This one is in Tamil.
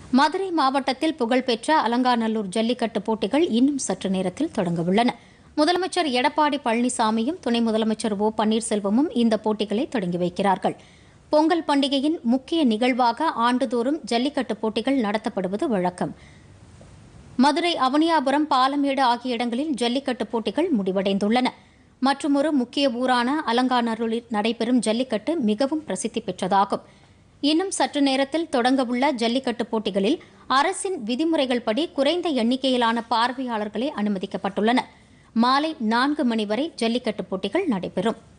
மதுரை மாவட்டத்தில் புகழ்பெற்ற அலங்காநல்லூர் ஜல்லிக்கட்டு போட்டிகள் இன்னும் சற்று நேரத்தில் தொடங்கவுள்ளன முதலமைச்சர் எடப்பாடி பழனிசாமியும் துணை முதலமைச்சர் ஓ பன்னீர்செல்வமும் இந்த போட்டிகளை தொடங்கி வைக்கிறார்கள் பொங்கல் பண்டிகையின் முக்கிய நிகழ்வாக ஆண்டுதோறும் ஜல்லிக்கட்டு போட்டிகள் நடத்தப்படுவது வழக்கம் மதுரை அவனியாபுரம் பாலமேடு ஆகிய இடங்களில் ஜல்லிக்கட்டு போட்டிகள் முடிவடைந்துள்ளன மற்றுமொரு முக்கிய ஊரான அலங்காநல்லூரில் நடைபெறும் ஜல்லிக்கட்டு மிகவும் பிரசித்தி பெற்றதாகும் இன்னும் சற்று நேரத்தில் தொடங்கவுள்ள ஜல்லிக்கட்டு போட்டிகளில் அரசின் விதிமுறைகள் படி குறைந்த எண்ணிக்கையிலான பார்வையாளர்களே அனுமதிக்கப்பட்டுள்ளனர் மாலை நான்கு மணி வரை ஜல்லிக்கட்டு போட்டிகள் நடைபெறும்